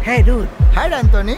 Hey dude, hi Anthony.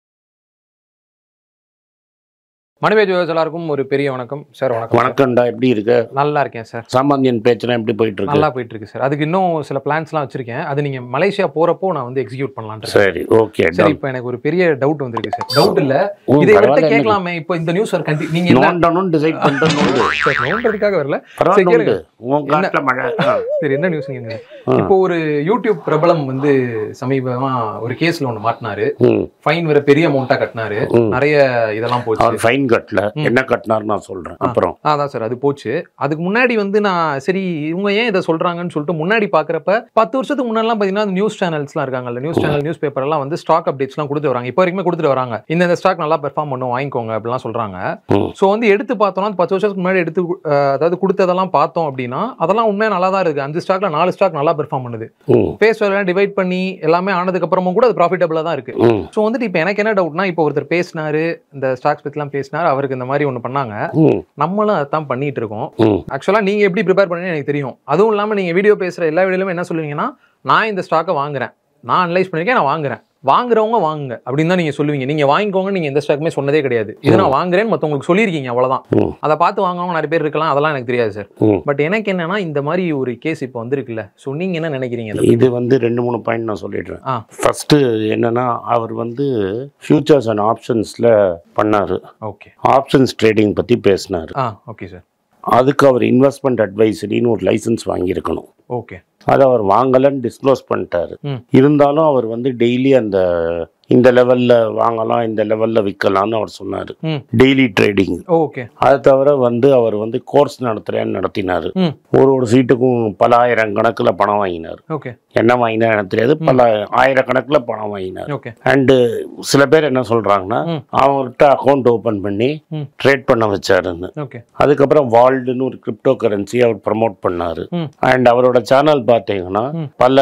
மணிவேஜ் எல்லாருக்கும் ஒரு பெரிய வணக்கம் சார் வணக்கம் வணக்கம்டா எப்படி இருக்க நல்லா இருக்கேன் சார் சாமானியன் பேச்செல்லாம் எப்படி போயிட்டு இருக்கு நல்லா போயிட்டு இருக்கு சார் அதுக்கு இன்னும் சில பிளான்ஸ்லாம் வச்சிருக்கேன் அது நீங்க மலேசியா போறப்போ நான் வந்து எக்ஸிக்யூட் பண்ணலாம்னு இருக்கேன். சரி ஓகே சரி இப்போ எனக்கு ஒரு பெரிய டவுட் வந்திருக்கு சார் டவுட் இல்ல உம், இதை இவர்கிட்ட பரவாயில்ல, கேட்கலாமே இப்போ இந்த நியூஸ் கண்டி நீங்க என்ன நோண்டணும் டிசைட் பண்ணிட்டு சார் நோண்டுறதுக்காக வரல பரவாயில்ல கேளுங்க. உண்டு. உன் காட்டுல மழை ஆ. சரி என்ன நியூஸ் நீங்க ஆ. இப்போ ஒரு யூடியூப் பிரபலம் வந்து சமீபமா ஒரு கேஸ்ல ஒண்ணு மாட்டினாரு ம். ஃபைன் வேற பெரிய அமௌண்ட்டா கட்டினாரு ம். நிறைய இதெல்லாம் போச்சு அவர் ஃபைன் கட்டல என்ன கட்டினாரு நான் சொல்றேன் அப்புறம் அதான் சார் அது போச்சு அதுக்கு முன்னாடி வந்து நான் சரி இவங்க ஏன் இதை சொல்றாங்கன்னு சொல்லிட்டு முன்னாடி பாக்குறப்ப பத்து வருஷத்துக்கு முன்னாடிலாம் பாத்தீங்கன்னா நியூஸ் சேனல்ஸ்லாம் இருக்காங்கல்ல நியூஸ் சேனல் நியூஸ் பேப்பர் எல்லாம் வந்து ஸ்டாக் அப்டேட்ஸ்லாம் கொடுத்து வராங்க இப்போ வரைக்குமே கொடுத்துட்டு வராங்க இந்த இந்த ஸ்டாக் நல்லா பெர்ஃபார்ம் பண்ணும் வாங்கிக்கோங்க அப்படிலாம் சொல்றாங்க ம். ஸோ வந்து எடுத்து பார்த்தோம்னா அந்த பத்து வருஷத்துக்கு முன்னாடி எடுத்து அஹ், அதாவது கொடுத்ததெல்லாம் பார்த்தோம் அப்படின்னா அதெல்லாம் உண்மையா நல்லா தான் இருக்கு அஞ்சு ஸ்டாக்ல நாலு ஸ்டாக் நல்லா பெர்ஃபார்ம் பண்ணுது ம். ஃபேஸ் வேலாம் டிவைட் பண்ணி எல்லாமே ஆனதுக்கு அப்புறமும் கூட அது ப்ராஃபிட்டபிளா தான் இருக்கு ம். ஸோ வந்துட்டு இப்போ எனக்கு என்ன டவுட்னா இப்போ ஒருத்தர் பேசினாரு இந்த ஸ்டாக்ஸ் பத்திலாம் பேசினாரு அவருக்கு இந்த மாதிரி ஒன்று பண்ணாங்க ம். நம்மளும் அதான் பண்ணிட்டு இருக்கோம் ம். ஆக்சுவலா நீங்க எப்படி ப்ரிப்பேர் பண்ணீங்கன்னு எனக்கு தெரியும் அதுவும் இல்லாம நீங்க வீடியோ பேசுற எல்லா வீடியோலுமே என்ன சொல்லுவீங்கன்னா நான் இந்த ஸ்டாக்கை வாங்குறேன் நான் அனலைஸ் பண்ணிருக்கேன் நான் வாங்குறேன் வாங்குறவங்க வாங்குங்க அப்படின்னு தான் நீங்க சொல்லுவீங்க நீங்க வாங்கிக்கோங்க நீங்க எந்த ஸ்டாக்குமே சொன்னதே கிடையாது இது நான் வாங்குறேன்னு மத்தவங்களுக்கு சொல்லியிருக்கீங்க அவ்வளவுதான் ம். அதை பார்த்து வாங்குறவங்க நிறைய பேர் இருக்கலாம் அதெல்லாம் எனக்கு தெரியாது சார் ம். பட் எனக்கு என்னன்னா இந்த மாதிரி ஒரு கேஸ் இப்போ வந்திருக்குல்ல ஸோ நீங்க என்ன நினைக்கிறீங்க இதை? இது வந்து ரெண்டு மூணு பாயிண்ட் நான் சொல்லிடுறேன் ஆ. ஃபர்ஸ்ட் என்னன்னா அவர் வந்து ஃபியூச்சர்ஸ் அண்ட் ஆப்ஷன்ஸ்ல பண்ணாரு ஓகே ஆப்ஷன்ஸ் ட்ரேடிங் பத்தி பேசினாரு ஆ ஓகே சார் அதுக்கு அவர் இன்வெஸ்ட்மெண்ட் அட்வைசரின்னு ஒரு லைசன்ஸ் வாங்கியிருக்கணும் ஓகே அதை அவர் வாங்கலன்னு டிஸ்க்ளோஸ் பண்ணிட்டாரு ம். இருந்தாலும் அவர் வந்து டெய்லி அந்த இந்த லெவல்ல வாங்கலாம் இந்த லெவல்ல விற்கலாம்னு அவர் சொன்னார் ம். டெய்லி ட்ரேடிங் ஓகே அது தவிர வந்து அவர் வந்து கோர்ஸ் நடத்துறேன்னு நடத்தினார் ம். ஒரு ஒரு சீட்டுக்கும் பல ஆயிரம் கணக்குல பணம் வாங்கினார் ஓகே என்ன வாங்கினார் எனக்கு தெரியாது பல ஆயிரக்கணக்கில் பணம் வாங்கினார் ஓகே அண்டு சில பேர் என்ன சொல்றாங்கன்னா ம். அவர்கிட்ட அக்கௌண்ட் ஓபன் பண்ணி ம். ட்ரேட் பண்ண வச்சாருன்னு ஓகே அதுக்கப்புறம் வால்டுன்னு ஒரு கிரிப்டோ கரன்சி அவர் ப்ரமோட் பண்ணாரு ம். அண்ட் அவரோட சேனல் பார்த்தீங்கன்னா ம். பல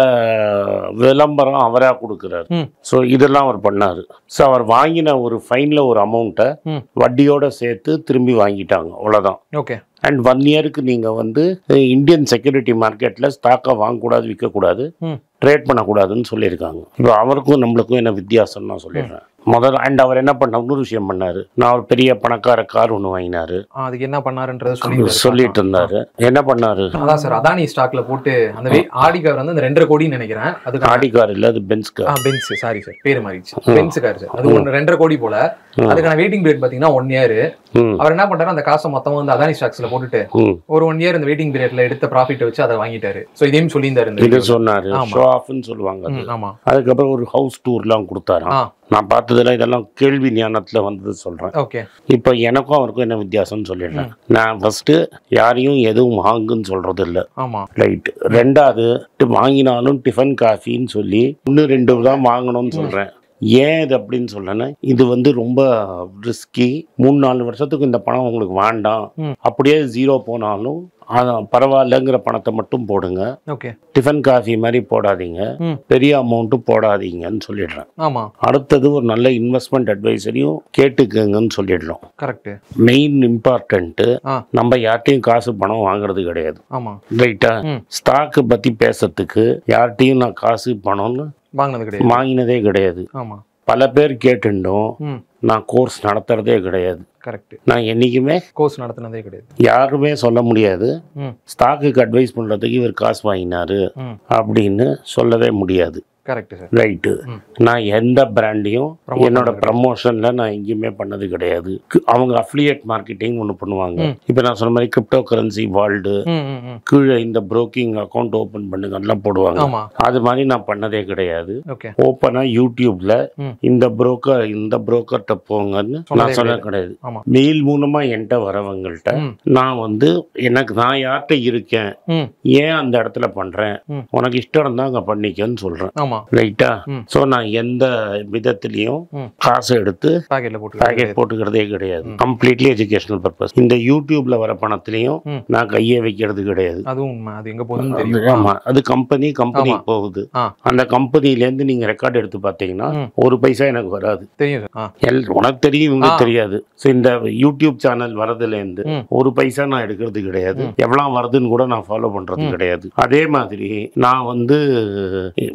விளம்பரம் அவரா கொடுக்குறாரு ம். ஸோ இதெல்லாம் அவர் பண்ணாரு ஸோ அவர் வாங்கின ஒரு ஃபைன்ல ஒரு அமௌண்ட்டை ம். வட்டியோட சேர்த்து திரும்பி வாங்கிட்டாங்க அவ்வளோதான் ஓகே அண்ட் ஒன் இயருக்கு நீங்கள் வந்து இந்தியன் செக்யூரிட்டி மார்க்கெட்டில் ஸ்டாக்கை வாங்கக்கூடாது விற்கக்கூடாது ம். ட்ரேட் பண்ணக்கூடாதுன்னு சொல்லியிருக்காங்க இப்போ அவருக்கும் நம்மளுக்கும் என்ன வித்தியாசம்னு நான் சொல்லிடுறேன் முதல்ல அண்ட் அவர் என்ன பண்ண இன்னொரு விஷயம் பண்ணாரு நான் ஒரு பெரிய பணக்கார கார் ஒன்று வாங்கினாரு ஆ, அதுக்கு என்ன பண்ணாருன்றத சொல்லி சொல்லிட்டு இருந்தாரு என்ன பண்ணாரு அதான் சார் அதானி ஸ்டாக்ல போட்டு அந்த வே- ஆடி கார் வந்து அந்த ரெண்டரை கோடின்னு நினைக்கிறேன் அதுக்கு ஆடி கார் இல்ல அது Benz car Benz sorry sir பேர் மாறிடுச்சு பென்ஸ் கார் சார் அது ஒன்று ரெண்டரை கோடி போல அதுக்கான வெயிட்டிங் பீரியட் பாத்தீங்கன்னா ஒன் இயர் ம் அவர் என்ன பண்றாரு அந்த காசை மொத்தமா வந்து அதானி ஸ்டாக்ஸ்ல போட்டுட்டு ம் ஒரு ஒன் இயர் அந்த வெயிட்டிங் பீரியட்ல எடுத்த ப்ராஃபிட் வச்சு அதை வாங்கிட்டாரு சோ இதையும் சொல்லியிருந்தாரு இந்த இது video. சொன்னாரு ஆமா. ஷோ ஆஃப்னு சொல்லுவாங்க அது. ம், ஆமா அதுக்கப்புறம் ஒரு ஹவுஸ் டூர்லாம் கொடுத்தாராம் ஆ நான் பார்த்ததெல்லாம் இதெல்லாம் கேள்வி ஞானத்துல வந்தது சொல்றேன் ஓகே இப்போ எனக்கும் அவருக்கும் என்ன வித்தியாசம்னு சொல்லிடுறேன் நான் ஃபர்ஸ்ட் யாரையும் எதுவும் வாங்குன்னு சொல்றது இல்ல ஆமா ரைட் ரெண்டாவது வாங்கினாலும் டிஃபன் காஃபின்னு சொல்லி இன்னும் ரெண்டு தான் வாங்கணும்னு சொல்றேன் ஏன் இது அப்படின்னு சொல்லனா இது வந்து ரொம்ப ரிஸ்கி மூணு நாலு வருஷத்துக்கு இந்த பணம் உங்களுக்கு வேண்டாம் ம். அப்படியே ஜீரோ போனாலும் ஆனா, பரவாயில்லைங்கிற பணத்தை மட்டும் போடுங்க ஓகே டிஃபன் காஃபி மாதிரி போடாதீங்க ம். பெரிய அமௌண்ட்டும் போடாதீங்கன்னு சொல்லிடுறேன் ஆமா அடுத்தது ஒரு நல்ல இன்வெஸ்ட்மெண்ட் அட்வைசரியும் கேட்டுக்கங்கன்னு சொல்லிடுறோம் கரெக்ட் மெயின் இம்பார்ட்டன்ட்டு ஆ. நம்ம யார்ட்டையும் காசு பணம் வாங்குறது கிடையாது ஆமா ரைட்டா ம். ஸ்டாக்கு பத்தி பேசுறதுக்கு யார்கிட்டயும் நான் காசு பணம்னு வாங்கினது கிடையாது வாங்கினதே கிடையாது ஆமா பல பேர் கேட்டுட்டோம் ம் நான் கோர்ஸ் நடத்துறதே கிடையாது கரெக்ட் நான் என்னைக்குமே கோர்ஸ் நடத்துனதே கிடையாது யாருமே சொல்ல முடியாது ம் ஸ்டாக்குக்கு அட்வைஸ் பண்றதுக்கு இவர் காசு வாங்கினாரு ம் அப்படின்னு சொல்லவே முடியாது கரெக்ட் சார் ரைட்டு ம். நான் எந்த பிராண்டையும் Promote என்னோட பண்ணது ப்ரமோஷன்ல நான் எங்கேயுமே பண்ணது கிடையாது கு- அவங்க அஃபிலியேட் மார்க்கெட்டிங் ஒன்று பண்ணுவாங்க ம். இப்போ நான் சொன்ன மாதிரி கிரிப்டோ கரன்சி வால்டு ம் ம் ம் கீழே இந்த broking அக்கௌண்ட் ஓப்பன் பண்ணுங்க எல்லாம் போடுவாங்க ஆமா அது மாதிரி நான் பண்ணதே கிடையாது ஓகே ஓப்பனா யூடியூப்ல ம். இந்த புரோக்கர் இந்த புரோக்கர்கிட்ட போங்கன்னு சொன்னதே நான் சொன்ன கிடையாது. கிடையாது ஆமா மெயில் மூலமா என்கிட்ட வரவங்கள்ட்ட ம் நான் வந்து எனக்கு நான் யார்கிட்ட இருக்கேன் ம் ஏன் அந்த இடத்துல பண்றேன் ம். உனக்கு இஷ்டம் இருந்தா அங்க பண்ணிக்கன்னு சொல்றேன் ஆமா ரைட்டா ம். ஸோ நான் எந்த விதத்திலையும் ம். காசு எடுத்து பாக்கெட்ல போட்டு பேக்கெட் போட்டுக்கிறதே கிடையாது கம்ப்ளீட்லி எஜுகேஷனல் பர்பஸ் இந்த யூடியூப்ல வர பணத்திலையும் ம். நான் கையை வைக்கிறது கிடையாது அதுவும் உண்மை அது எங்க போகுதுன்னு அது- தெரியும் ஆமா அது கம்பெனி கம்பெனி ஆமா. போகுது ஆ. அந்த கம்பெனில இருந்து நீங்க ரெக்கார்ட் எடுத்து பார்த்தீங்கன்னா ம். ஒரு பைசா எனக்கு வராது தெரியும் சார் ஆ எல் உனக்கு தெரியும் இவங்களுக்கு ஆ. தெரியாது ஸோ இந்த யூடியூப் சேனல் வரதுல இருந்து ம். ஒரு பைசா நான் எடுக்கிறது கிடையாது எவ்வளவு வருதுன்னு கூட நான் ஃபாலோ பண்றது ம். கிடையாது அதே மாதிரி நான் வந்து என்கிட்ட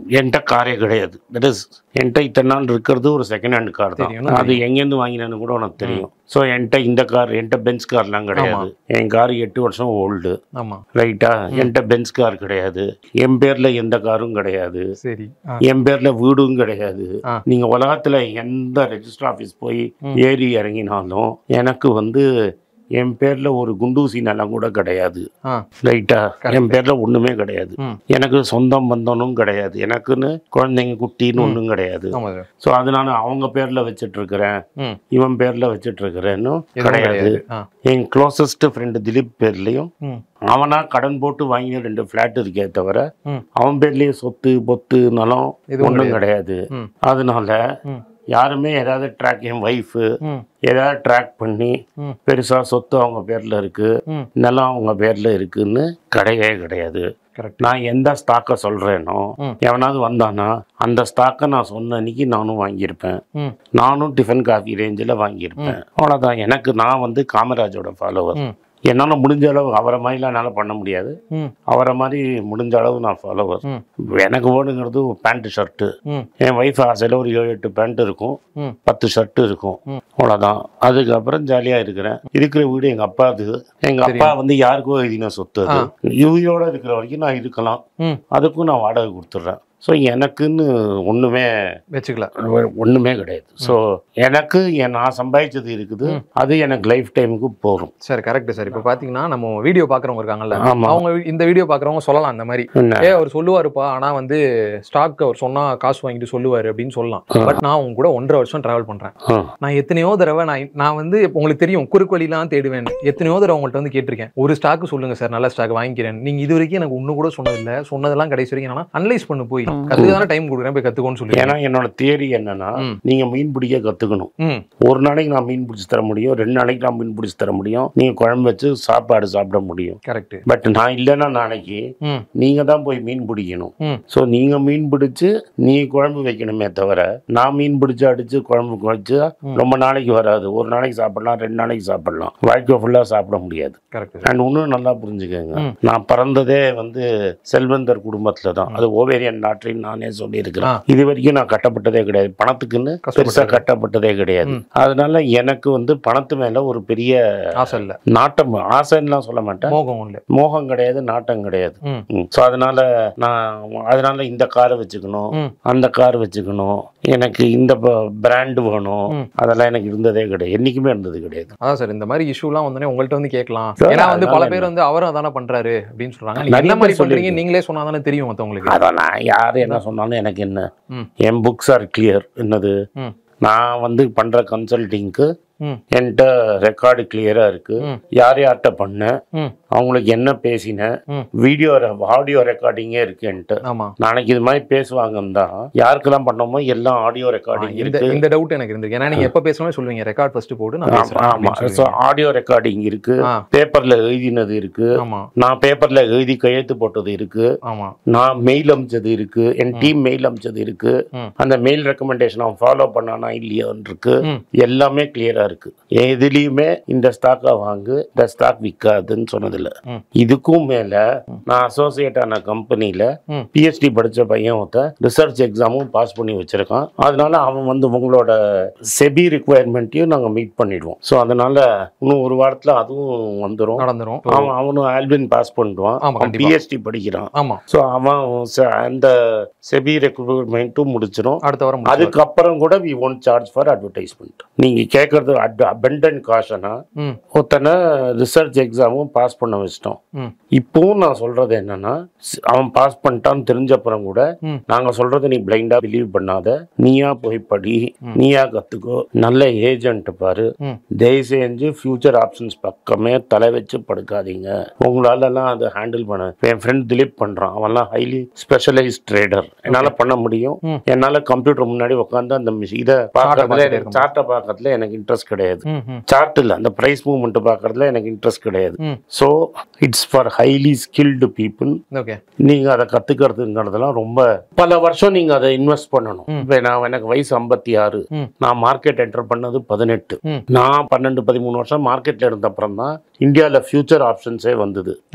காரே கிடையாது தட் இஸ் என்கிட்ட இத்தனை நாள் இருக்கிறது ஒரு செகண்ட் ஹேண்ட் கார் தான் தெரியும், எனக்கு அது எங்கேருந்து வாங்கினேன்னு கூட உனக்கு தெரியும் ஸோ என்கிட்ட இந்த கார் என்கிட்ட பென்ஸ் கார்லாம் கிடையாது என் கார் எட்டு வருஷம் ஓல்டு ஆமா ரைட்டா என்கிட்ட பென்ஸ் கார் கிடையாது என் பேர்ல எந்த காரும் கிடையாது சரி ஆ, என் பேர்ல வீடும் கிடையாது ஆ. நீங்க உலகத்துல எந்த ரெஜிஸ்டர் ஆஃபீஸ் போய் ஏறி இறங்கினாலும் எனக்கு வந்து என் பேர்ல ஒரு குண்டூசி நிலம் கூட கிடையாது ஆ ரைட்டா என் பேர்ல ஒண்ணுமே கிடையாது ம். எனக்கு சொந்தம் பந்தனும் கிடையாது எனக்குன்னு குழந்தைங்க குட்டின்னு ஒன்றும் கிடையாது ஆமா சார் ஸோ அதனால அவங்க பேர்ல வச்சிட்டு இருக்கிறேன் ம் இவன் பேர்ல வச்சிட்டு இருக்கிறேன்னு எதுவும் கிடையாது கிடையாது ஆ என் க்ளோசஸ்ட் ஃப்ரெண்டு திலீப் பேர்லயும் ம் அவனா கடன் போட்டு வாங்கின ரெண்டு ஃப்ளாட் இருக்கே தவிர ம் அவன் பேர்லயே சொத்து பொத்து நலம் எதுவும் ஒன்றும் கிடையாது ம் அதனால ம் யாருமே ஏதாவது ட்ராக் என் ஒய்ஃபு ம் ஏதாவது ட்ராக் பண்ணி ம். பெருசா சொத்து அவங்க பேர்ல இருக்கு ம் நிலம் அவங்க பேர்ல இருக்குன்னு கிடையவே கிடையாது கரெக்ட் நான் எந்த ஸ்டாக்கை சொல்றேனோ ம். எவனாவது வந்தானா அந்த ஸ்டாக்கை நான் சொன்ன அன்னைக்கு நானும் வாங்கியிருப்பேன் ம் நானும் டிஃபன் காஃபி ரேஞ்சில் வாங்கியிருப்பேன் அவ்வளோதான் எனக்கு நான் வந்து காமராஜோட ஃபாலோவர் ம் என்னால் முடிஞ்ச அளவு அவரை மாதிரிலாம் என்னால் பண்ண முடியாது ம் அவரை மாதிரி முடிஞ்ச அளவு நான் ஃபாலோவர் ம் எனக்கு ஓடுங்கிறது பேண்ட்டு ஷர்ட்டு ம் என் ஒய்ஃப் ஆசையில் ஒரு ஏழு எட்டு பேண்ட் இருக்கும் ம் பத்து ஷர்ட்டு இருக்கும் ம். அவ்வளோதான் அதுக்கப்புறம் ஜாலியாக இருக்கிறேன் இருக்கிற வீடு எங்கள் அப்பாது எங்கள் அப்பா வந்து யாருக்கோ எழுதின சொத்து அது இவையோட இருக்கிற வரைக்கும் நான் இருக்கலாம் ம் அதுக்கும் நான் வாடகை கொடுத்துட்றேன் ஸோ எனக்குன்னு ஒன்றுமே வச்சுக்கல ஒன்றுமே கிடையாது ஸோ எனக்கு என் நான் சம்பாதிச்சது இருக்குது அது எனக்கு லைஃப் டைமுக்கு போகும் சரி கரெக்ட் சார் இப்போ பாத்தீங்கன்னா நம்ம வீடியோ பாக்குறவங்க இருக்காங்கல்ல ஆமா. அவங்க இந்த வீடியோ பாக்குறவங்க சொல்லலாம் இந்த மாதிரி என்ன ஏ அவர் சொல்லுவாருப்பா ஆனா வந்து ஸ்டாக் அவர் சொன்னா காசு வாங்கிட்டு சொல்லுவாரு அப்படின்னு சொல்லலாம் பட் நான் உங்க கூட ஒன்றரை வருஷம் டிராவல் பண்றேன் ஆ. நான் எத்தனையோ தடவை நான் நான் வந்து இப்ப உங்களுக்கு தெரியும் குறுக்கு வழிலாம் தேடுவேன் எத்தனையோ தடவை உங்கள்ட்ட வந்து கேட்டிருக்கேன் ஒரு ஸ்டாக் சொல்லுங்க சார் நல்ல ஸ்டாக் வாங்கிக்கிறேன் நீங்க இது வரைக்கும் எனக்கு ஒண்ணு கூட சொன்னதில்ல சொன்னதெல்லாம் கடைசி வரைக்கும் என்னன்னா அனலைஸ் பண்ணு போய் கத்துக்க தானே டைம் கொடுக்குறேன் போய் கத்துக்கோன்னு சொல்லி ஏன்னா என்னோட தியரி என்னன்னா ம். நீங்க மீன் பிடிக்க கத்துக்கணும் ம் ஒரு நாளைக்கு நான் மீன் பிடிச்சி தர முடியும் ரெண்டு நாளைக்கு நான் மீன் பிடிச்சி தர முடியும் நீங்க குழம்பு வச்சு சாப்பாடு சாப்பிட முடியும் கரெக்ட் பட் நான் இல்லைன்னா நாளைக்கு ம் நீங்க தான் போய் மீன் பிடிக்கணும் ம் ஸோ நீங்க மீன் பிடிச்சு நீ குழம்பு வைக்கணுமே தவிர நான் மீன் பிடிச்சு அடிச்சு குழம்பு வச்சு ரொம்ப நாளைக்கு வராது ஒரு நாளைக்கு சாப்பிடலாம் ரெண்டு நாளைக்கு சாப்பிடலாம் வாழ்க்கை ஃபுல்லா சாப்பிட முடியாது கரெக்ட் அண்ட் இன்னும் நல்லா புரிஞ்சுக்கோங்க ம். நான் பிறந்ததே வந்து செல்வந்தர் குடும்பத்துல தான் அது ஓவேரியன் நாட்டின்னு நானே சொல்லியிருக்கிறேன் ஆ. இது வரைக்கும் நான் கட்டப்பட்டதே கிடையாது பணத்துக்குன்னு பெருசா கஷ்டப்பட்டது. கட்டப்பட்டதே கிடையாது அதனால எனக்கு வந்து பணத்து மேல ஒரு பெரிய ஆசை இல்ல நாட்டம் ஆசைன்னுலாம் சொல்ல மாட்டேன் மோகம் இல்ல மோகம் கிடையாது நாட்டம் கிடையாது ம் ஸோ அதனால நான் அதனால இந்த காரை வச்சுக்கணும் ம் அந்த கார் வச்சுக்கணும் எனக்கு இந்த பிராண்டு வேணும் ம். அதெல்லாம் எனக்கு இருந்ததே கிடையாது என்னைக்குமே இருந்தது கிடையாது அதான் சார் இந்த மாதிரி இஷ்யூலாம் வந்தோடனே உங்கள்ட்ட வந்து கேட்கலாம் Sir, ஏன்னா வந்து பல அதனால பேர் வந்து அவரும் அதானே பண்றாரு அப்படின்னு சொல்றாங்க நீங்க நிறைய என்ன மாதிரி பேர் பண்றீங்க சொல்லியிருக்கீங்க. நீங்களே சொன்னா தானே தெரியும் மத்தவங்களுக்கு அதான் நான் யார் என்ன சொன்னாலும் எனக்கு என்ன ம் என் புக்ஸ் ஆர் கிளியர் என்னது ம் நான் வந்து பண்ற கன்சல்டிங்க்கு ம் என்கிட்ட ரெக்கார்டு கிளியரா இருக்கு ம் யார் யார்கிட்ட பண்ணேன் ம் அவங்களுக்கு என்ன பேசினேன் ம் வீடியோ ஆடியோ ரெக்கார்டிங்கே இருக்கு என்கிட்ட ஆமா நாளைக்கு இது மாதிரி பேசுவாங்கன்னு தான் யாருக்கெல்லாம் பண்ணோமோ எல்லாம் ஆடியோ ஆ, ரெக்கார்டிங் இந்த இருக்கு இந்த டவுட் எனக்கு இருந்திருக்கு ஏன்னா நீங்க எப்ப பேசணும்னு சொல்லுவீங்க ரெக்கார்ட் ஃபர்ஸ்ட் போட்டு நான் ஆமா, பேசுறேன் ஆமா அப்படின்னு ஸோ சொல்லுவீங்க. ஆடியோ ரெக்கார்டிங் இருக்கு ஆ பேப்பர்ல எழுதினது இருக்கு ஆமா நான் பேப்பர்ல எழுதி கையெழுத்து போட்டது இருக்கு ஆமா நான் மெயில் அமிச்சது இருக்கு என் டீம் மெயில் அமிச்சது இருக்கு ம். அந்த மெயில் ரெக்கமெண்டேஷன் அவன் ஃபாலோ பண்ணானா இல்லையான்னு இருக்கு ம் எல்லாமே கிளியரா இருக்கு எதுலயுமே இந்த ஸ்டாக்கை வாங்கு இந்த ஸ்டாக் விற்காதுன்னு சொன்னதில்ல ம். இதுக்கும் மேல நான் அசோசியேட் ஆன கம்பெனில ம் பிஹெச்டி படிச்ச பையன் ஒருத்தன் ரிசர்ச் எக்ஸாமும் பாஸ் பண்ணி வச்சிருக்கான் அதனால அவன் வந்து உங்களோட செபி ரிக்குவயர்மெண்ட்டையும் நாங்கள் மீட் பண்ணிடுவோம் ஸோ அதனால இன்னும் ஒரு வாரத்தில் அதுவும் வந்துடும் நடந்துரும் அவன் அவனும் ஆல்பின் பாஸ் பண்ணிடுவான் ஆமா, அவன் கண்டிப்பா. பிஹெச்டி படிக்கிறான் ஆமா ஸோ அவன் ச- அந்த செபி ரெக்ரூட்மெண்ட்டும் முடிச்சிடும் அடுத்த வாரம் முடிச்சிடலாம். அதுக்கப்புறம் கூட we won't charge for advertisement நீங்க கேட்கறது அபெண்டன் காஷனா ம் ஒருத்தனை ரிசர்ச் எக்ஸாமும் பாஸ் பண்ண வச்சிட்டோம் ம் இப்பவும் நான் சொல்றது என்னன்னா ஸ்- அவன் பாஸ் பண்ணிட்டான்னு தெரிஞ்சப்புறம் கூட ம் நாங்க சொல்றதை நீ பிளைண்டா பிலீவ் பண்ணாத நீயா போய் படி நீயா கத்துக்கோ நல்ல ஏஜென்ட் பாரு ம் தயவு செஞ்சு ஃபியூச்சர் ஆப்ஷன்ஸ் பக்கமே தலை வச்சு படுக்காதீங்க உங்களாலலாம் அதை ஹேண்டில் பண்ண என் ஃப்ரெண்ட் திலீப் பண்றான் அவன்லாம் ஹைலி ஸ்பெஷலைஸ்ட் ட்ரேடர் என்னால பண்ண முடியும் ம். என்னால கம்ப்யூட்டர் முன்னாடி உட்காந்து அந்த மிஷி- இதை பார்க்கறதுல பார்த்துட்டே எனக்கு சார்ட்டை பார்க்கறதுல எனக்கு இன்ட்ரெஸ்ட் கிடையாது ம் ம் சார்ட் இல்ல அந்த பிரைஸ் மூவ்மெண்ட் பார்க்கறதுல எனக்கு இன்ட்ரெஸ்ட் கிடையாது hmm so it's for highly skilled people okay நீங்க அதை கத்துக்கிறதுங்கிறதுலாம் ரொம்ப பல வருஷம் நீங்க அதை இன்வெஸ்ட் பண்ணணும் ம். இப்போ நான் எனக்கு வயசு ஐம்பத்தி ஆறு ம் நான் மார்க்கெட் என்டர் பண்ணது பதினெட்டு ம் நான் பன்னெண்டு பதிமூணு வருஷம் மார்க்கெட்ல இருந்த அப்புறம் தான் இந்தியாவில் ஃபியூச்சர் ஆப்ஷன்ஸே வந்தது ஓகே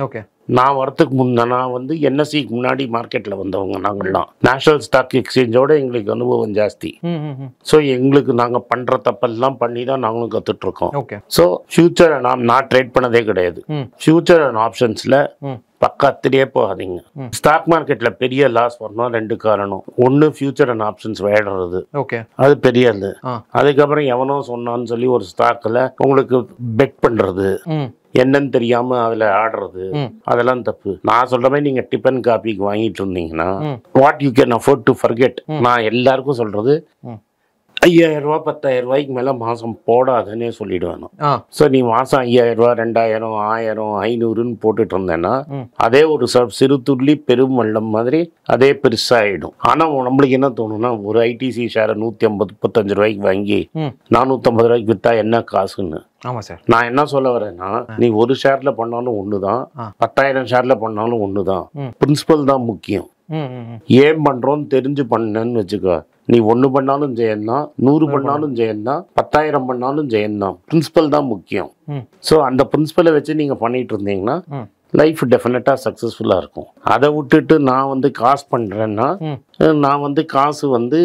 நான் வரத்துக்கு முன்ன நான் வந்து என்எஸ்சிக்கு முன்னாடி மார்க்கெட்டில் வந்தவங்க நாங்கள்லாம் நேஷனல் ஸ்டாக் எக்ஸ்சேஞ்சோட எங்களுக்கு அனுபவம் ஜாஸ்தி ம் ம் ம் ஸோ எங்களுக்கு நாங்கள் பண்ணுற தப்பெல்லாம் பண்ணி தான் நாங்களும் கற்றுட்ருக்கோம் ஓகே ஸோ ஃபியூச்சரை நான் நான் ட்ரேட் பண்ணதே கிடையாது ம் ஃபியூச்சர் அண்ட் ஆப்ஷன்ஸில் ம் பக்கத்துலேயே போகாதீங்க ம். ஸ்டாக் மார்க்கெட்டில் பெரிய லாஸ் வரணும் ரெண்டு காரணம் ஒன்று ஃபியூச்சர் அண்ட் ஆப்ஷன்ஸ் விளையாடுறது ஓகே அது பெரியது ஆ அதுக்கப்புறம் எவனோ சொன்னான்னு சொல்லி ஒரு ஸ்டாக்கில் உங்களுக்கு பெட் பண்ணுறது ம் என்னன்னு தெரியாம அதுல ஆடுறது ம். அதெல்லாம் தப்பு நான் சொல்ற மாதிரி நீங்க டிபன் காப்பிக்கு வாங்கிட்டு இருந்தீங்கன்னா hmm. What you can afford to forget நான் எல்லாருக்கும் சொல்றது ம். ஐயாயிரம் ரூபாய் பத்தாயிரம் ரூபாய்க்கு மேல மாசம் போடாதுன்னே சொல்லிடுவேன் நான். ஆ ஸோ நீ மாசம் ஐயாயிரம் ரூபாய் ரெண்டாயிரம் ஆயிரம் ஐநூறுன்னு போட்டுட்டு இருந்தேன்னா ம். அதே ஒரு ச- சிறு துள்ளி பெரும் வெள்ளம் மாதிரி அதே பெருசாகிடும் ஆனா நம்மளுக்கு என்ன தோணும்னா ஒரு ஐடிசி ஷேரை நூத்தி ஐம்பது முப்பத்தஞ்சு ரூபாய்க்கு வாங்கி ம் நானூற்றம்பது ரூபாய்க்கு வித்தா என்ன காசுன்னு ஆமாம் சார் நான் என்ன சொல்ல வரேன்னா நீ ஒரு ஷேர்ல பண்ணாலும் ஒண்ணுதான் ஆ. பத்தாயிரம் ஷேர்ல பண்ணாலும் ஒண்ணுதான் ம். பிரின்சிபல் தான் முக்கியம் ம் ம் ம் ஏன் பண்றோம்னு தெரிஞ்சு பண்ணேன்னு வச்சுக்கோ நீ ஒண்ணு பண்ணாலும் ஜெயந்தான் நூறு பண்ணாலும் ஜெயந்தான் பத்தாயிரம் பண்ணாலும் ஜெயந்தான் பிரின்சிபல் தான் முக்கியம் ம் ஸோ அந்த பிரின்சிபலை வச்சு நீங்க பண்ணிட்டு இருந்தீங்கன்னா ம் லைஃப் டெஃபினட்டாக சக்ஸஸ்ஃபுல்லாக இருக்கும் அதை விட்டுட்டு நான் வந்து காசு பண்ணுறேன்னா ம் நான் வந்து காசு வந்து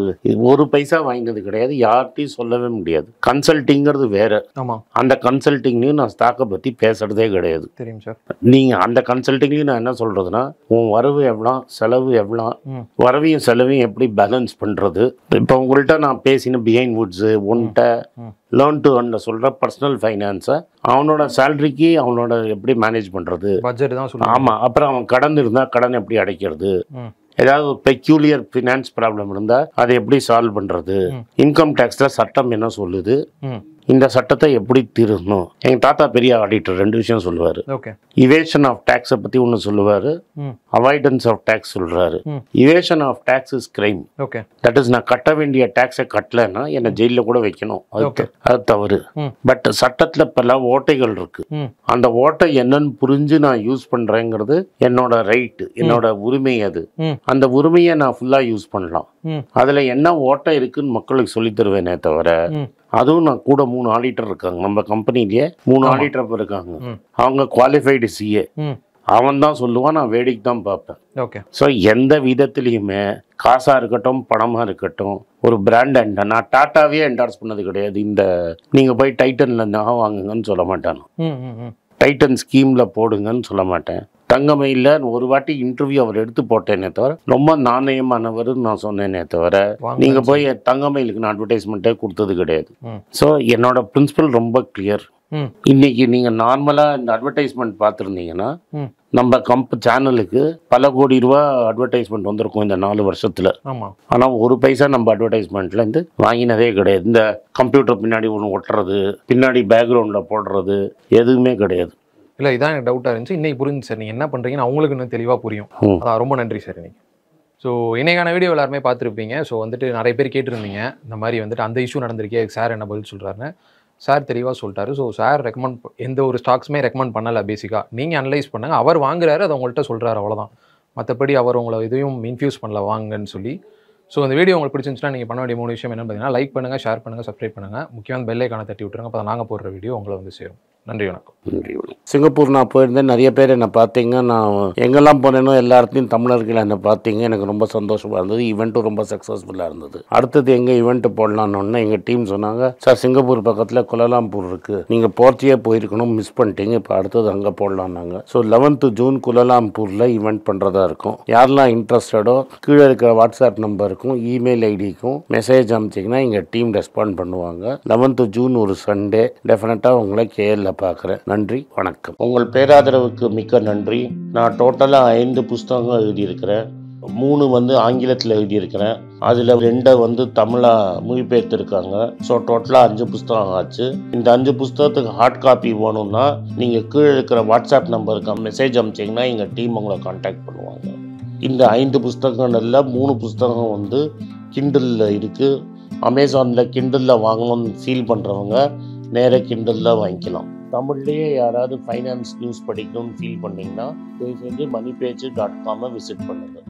ஒரு பைசா வாங்கினது கிடையாது யார்கிட்டையும் சொல்லவே முடியாது கன்சல்ட்டிங்கிறது வேற ஆமாம் அந்த கன்சல்ட்டிங்லையும் நான் ஸ்டாக்கை பற்றி பேசுறதே கிடையாது தெரியும் சார் நீங்கள் அந்த கன்சல்ட்டிங்லையும் நான் என்ன சொல்கிறதுனா உன் வரவு எவ்வளோ செலவு எவ்வளோ ம் வரவையும் செலவையும் எப்படி பேலன்ஸ் பண்ணுறது இப்போ உங்கள்கிட்ட நான் பேசின பிஹைண்ட் வுட்ஸு உன்கிட்ட ம் லேர்ன் டு அண்ட சொல்கிற பர்சனல் ஃபைனான்ஸை அவனோட சேலரிக்கு அவனோட எப்படி மேனேஜ் பண்ணுறது பட்ஜெட் தான் சொல்லுவாங்க ஆமாம் அப்புறம் அவன் கடன் இருந்தால் கடன் எப்படி அடைக்கிறது ம் ஏதாவது ஒரு பெக்யூலியர் ஃபினான்ஸ் ப்ராப்ளம் இருந்தால் அதை எப்படி சால்வ் பண்ணுறது ம். இன்கம் டேக்ஸில் சட்டம் என்ன சொல்லுது ம் இந்த சட்டத்தை எப்படி திருத்தணும் எங்கள் தாத்தா பெரிய ஆடிட்டர் ரெண்டு விஷயம் சொல்லுவார் ஓகே இவேஷன் ஆஃப் டேக்ஸை பற்றி ஒன்று சொல்லுவார் ம் அவாய்டன்ஸ் ஆஃப் டேக்ஸ் சொல்கிறாரு hmm evasion of tax is crime okay that is நான் கட்ட வேண்டிய டேக்ஸை கட்டலைன்னா என்னை ஜெயிலில் கூட வைக்கணும் அது Okay. அது தவறு ம் பட் சட்டத்தில் பல ஓட்டைகள் இருக்கு ம் அந்த ஓட்டை என்னன்னு புரிஞ்சு நான் யூஸ் பண்ணுறேங்கிறது என்னோட ரைட்டு என்னோட உரிமை அது ம் அந்த உரிமையை நான் ஃபுல்லாக யூஸ் பண்ணலாம் ம் அதில் என்ன ஓட்டை இருக்குன்னு மக்களுக்கு சொல்லித் தருவேனே தவிர ம் அதுவும் நான் கூட மூணு ஆடிட்டர் இருக்காங்க நம்ம கம்பெனிலேயே மூணு ஆமா. ஆடிட்டர் இருக்காங்க ம் அவங்க குவாலிஃபைடு சிஏ ம் அவன் தான் சொல்லுவான் நான் வேடிக்கை தான் பார்ப்பேன் ஓகே ஸோ எந்த விதத்துலேயுமே காசாக இருக்கட்டும் பணமாக இருக்கட்டும் ஒரு பிராண்ட் அண்ட் நான் டாட்டாவே என்டார்ஸ் பண்ணது கிடையாது இந்த நீங்கள் போய் டைட்டனில் நகை வாங்குங்கன்னு சொல்ல மாட்டேன் நான். ம் ம் ம் டைட்டன் ஸ்கீமில் போடுங்கன்னு சொல்ல மாட்டேன் தங்கமயில ஒரு வாட்டி இன்டர்வியூ அவர் எடுத்து போட்டேனே தவிர ரொம்ப நாணயமானவர்னு நான் சொன்னேனே தவிர வாங்க நீங்கள் போய் தங்கமயிலுக்கு நான் அட்வர்டைஸ்மெண்ட்டே கொடுத்தது கிடையாது ம் ஸோ என்னோட பிரின்சிபல் ரொம்ப கிளியர் ம் இன்னைக்கு நீங்கள் நார்மலாக இந்த அட்வர்டைஸ்மெண்ட் பார்த்துருந்தீங்கன்னா ம் நம்ம கம்ப் சேனலுக்கு பல கோடி ரூபா அட்வர்டைஸ்மெண்ட் வந்திருக்கும் இந்த நாலு வருஷத்தில் ஆமாம் ஆனால் ஒரு பைசா நம்ம அட்வர்டைஸ்மெண்ட்லேருந்து வாங்கினதே கிடையாது இந்த கம்ப்யூட்டர் பின்னாடி ஒன்று ஒட்டுறது பின்னாடி பேக்ரவுண்டில் போடுறது எதுவுமே கிடையாது இல்லை இதான் எனக்கு டவுட்டாக இருந்துச்சு இன்னைக்கு புரிஞ்சு சார் நீங்கள் என்ன பண்ணுறீங்கன்னு அவங்களுக்கு இன்னும் தெளிவாக புரியும் ம். அதான் ரொம்ப நன்றி சார் இன்னைக்கு ஸோ இன்னைக்கான வீடியோ எல்லாருமே பார்த்துருப்பீங்க ஸோ வந்துட்டு நிறைய பேர் கேட்டிருந்தீங்க இந்த மாதிரி வந்துட்டு அந்த இஷ்யூ நடந்திருக்கே சார் என்ன பதில் சொல்கிறாருன்னு சார் தெளிவாக சொல்லிட்டாரு ஸோ சார் ரெக்கமெண்ட் எந்த ஒரு ஸ்டாக்ஸுமே ரெக்கமெண்ட் பண்ணலை பேசிக்காக நீங்கள் அனலைஸ் பண்ணுங்க அவர் வாங்குறாரு அதை உங்கள்கிட்ட சொல்கிறாரு அவ்வளோதான் மற்றபடி அவர் உங்களை எதையும் இன்ஃபியூஸ் பண்ணல வாங்கன்னு சொல்லி ஸோ இந்த வீடியோ உங்களுக்கு பிடிச்சிருந்துச்சுன்னா நீங்கள் பண்ண வேண்டிய மூணு விஷயம் என்னன்னு பார்த்தீங்கன்னா லைக் பண்ணுங்கள் ஷேர் பண்ணுங்கள் சப்ஸ்கிரைப் பண்ணுங்கள் முக்கியமான பெல் ஐக்கானை தட்டி விட்டுருங்க அப்போ நாங்கள் போடுற வீடியோ உங்களை வந்து சேரும் நன்றி வணக்கம் நன்றி வணக்கம். சிங்கப்பூர் நான் போயிருந்தேன் நிறைய பேர் என்னை பார்த்தீங்க நான் எங்கெல்லாம் போனேனோ எல்லா இடத்துலையும் தமிழர்கள் என்னை பார்த்தீங்க எனக்கு ரொம்ப சந்தோஷமாக இருந்தது ஈவெண்ட்டும் ரொம்ப சக்ஸஸ்ஃபுல்லாக இருந்தது அடுத்தது எங்கே ஈவெண்ட் போடலான்னு எங்கள் டீம் சொன்னாங்க சார் சிங்கப்பூர் பக்கத்தில் குலலாம்பூர் இருக்குது நீங்கள் போர்ச்சியே போயிருக்கணும் மிஸ் பண்ணிட்டீங்க இப்போ அடுத்தது அங்கே போடலான்னாங்க ஸோ லெவன்த்து ஜூன் குலலாம்பூரில் ஈவெண்ட் பண்ணுறதா இருக்கும் யாரெல்லாம் இன்ட்ரெஸ்டடோ கீழே இருக்கிற வாட்ஸ்அப் நம்பருக்கும் இமெயில் ஐடிக்கும் மெசேஜ் அனுப்பிச்சிங்கன்னா எங்கள் டீம் ரெஸ்பாண்ட் பண்ணுவாங்க லெவன்த்து ஜூன் ஒரு சண்டே டெஃபினட்டாக உங்களை கேஎல்ல பார்க்குறேன் நன்றி வணக்கம் உங்கள் பேராதரவுக்கு மிக்க நன்றி நான் டோட்டலாக ஐந்து புஸ்தகங்கள் எழுதியிருக்கிறேன் மூணு வந்து ஆங்கிலத்தில் எழுதியிருக்கிறேன் அதில் ரெண்டை வந்து தமிழாக மொழிபெயர்த்திருக்காங்க ஸோ டோட்டலாக அஞ்சு புஸ்தகம் ஆச்சு இந்த அஞ்சு புஸ்தகத்துக்கு ஹார்ட் காப்பி வேணும்னா நீங்கள் கீழே இருக்கிற வாட்ஸ்அப் நம்பருக்கு மெசேஜ் அனுப்பிச்சிங்கன்னா எங்கள் டீம் உங்களை காண்டாக்ட் பண்ணுவாங்க இந்த ஐந்து புஸ்தகங்கள்ல மூணு புஸ்தகம் வந்து கிண்டலில் இருக்குது அமேசானில் கிண்டலில் வாங்கணும்னு ஃபீல் பண்ணுறவங்க நேராக கிண்டலில் வாங்கிக்கலாம் தமிழ்லேயே யாராவது ஃபைனான்ஸ் நியூஸ் படிக்கணும்னு ஃபீல் பண்ணீங்கன்னா தயவு செஞ்சு மணி பேஜ் டாட் காமை விசிட் பண்ணுங்கள்